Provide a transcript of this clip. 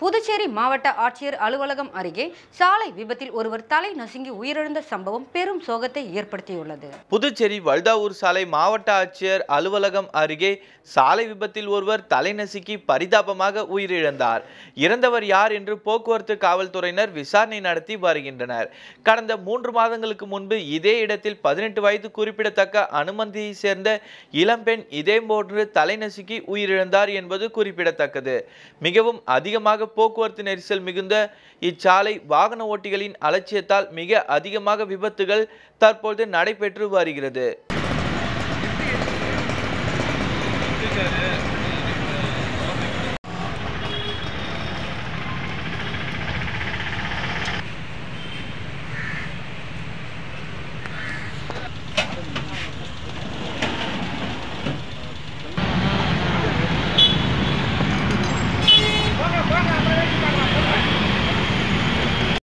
புதுச்சேரி மாவட்ட ஆட்சியர் அலுவலகம் அருகே சாலை விபத்தில் ஒருவர் தலை நசுங்கி உயிரிழந்த சம்பவம் பெரும் சோகத்தை ஏற்படுத்தியுள்ளது புதுச்சேரி வல்தாவூர் சாலை மாவட்ட ஆட்சியர் அலுவலகம் அருகே சாலை விபத்தில் ஒருவர் தலை நசுக்கி பரிதாபமாக உயிரிழந்தார் இறந்தவர் யார் என்று போக்குவரத்து காவல்துறையினர் விசாரணை நடத்தி வருகின்றனர் கடந்த மூன்று மாதங்களுக்கு முன்பு இதே இடத்தில் பதினெட்டு வயது குறிப்பிடத்தக்க அனுமதியை சேர்ந்த இளம்பெண் இதே போன்று தலை நசுக்கி உயிரிழந்தார் என்பது குறிப்பிடத்தக்கது மிகவும் அதிகமாக போக்குவரத்து நெரிசல் மிகுந்த இச்சாலை வாகன ஓட்டிகளின் அலட்சியத்தால் மிக அதிகமாக விபத்துகள் தற்பொழுது நடைபெற்று வருகிறது